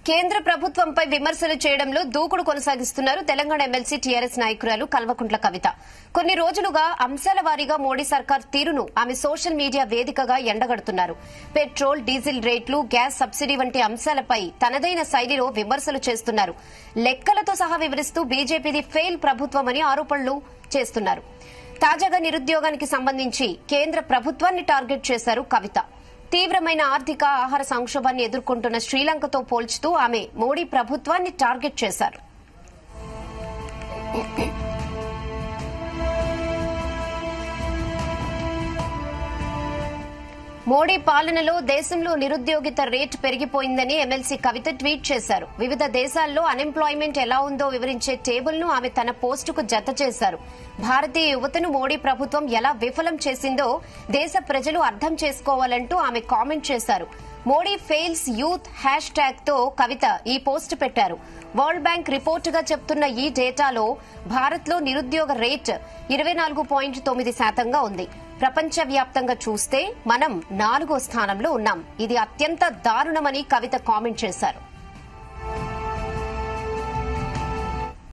కేంద్ర ప్రభుత్వంపై విమర్శలు చేయడంలో దూకుడు కొనసాగిస్తున్నారు తెలంగాణ ఎమ్మెల్సీ టీఆర్ఎస్ నాయకురాలు కల్వకుంట్ల కవిత కొన్ని రోజులుగా అంశాల వారీగా మోడీ సర్కార్ తీరును ఆమె సోషల్ మీడియా వేదికగా ఎండగడుతున్నారు పెట్రోల్ డీజిల్ రేట్లు గ్యాస్ సబ్సిడీ వంటి అంశాలపై తనదైన శైలిలో విమర్శలు చేస్తున్నారు లెక్కలతో సహా వివరిస్తూ బీజేపీది ఫెయిల్ ప్రభుత్వమని ఆరోపణలు చేస్తున్నారు తాజాగా నిరుద్యోగానికి సంబంధించి కేంద్ర ప్రభుత్వాన్ని టార్గెట్ చేశారు కవిత తీవ్రమైన ఆర్థిక ఆహార సంక్షోభాన్ని ఎదుర్కొంటున్న శ్రీలంకతో పోల్చుతూ ఆమె మోడీ ప్రభుత్వాన్ని టార్గెట్ చేశారు మోడీ పాలనలో దేశంలో నిరుద్యోగిత రేటు పెరిగిపోయిందని ఎమ్మెల్సీ కవిత ట్వీట్ చేశారు వివిధ దేశాల్లో అన్ఎంప్లాయ్మెంట్ ఎలా ఉందో వివరించే టేబుల్ ను ఆమె తన పోస్టుకు జత చేశారు భారతీయ యువతను మోడీ ప్రభుత్వం ఎలా విఫలం చేసిందో దేశ ప్రజలు అర్థం చేసుకోవాలంటూ ఆమె కామెంట్ చేశారు Modi fails youth hashtag తో కవిత ఈ పోస్ట్ పెట్టారు వరల్డ్ బ్యాంక్ రిపోర్టుగా చెప్తున్న ఈ డేటాలో భారత్లో నిరుద్యోగ రేట్ ఇరవై నాలుగు పాయింట్ తొమ్మిది శాతంగా ఉంది ప్రపంచవ్యాప్తంగా చూస్తే మనం నాలుగో స్థానంలో ఉన్నాం ఇది అత్యంత దారుణమని కవిత కామెంట్ చేశారు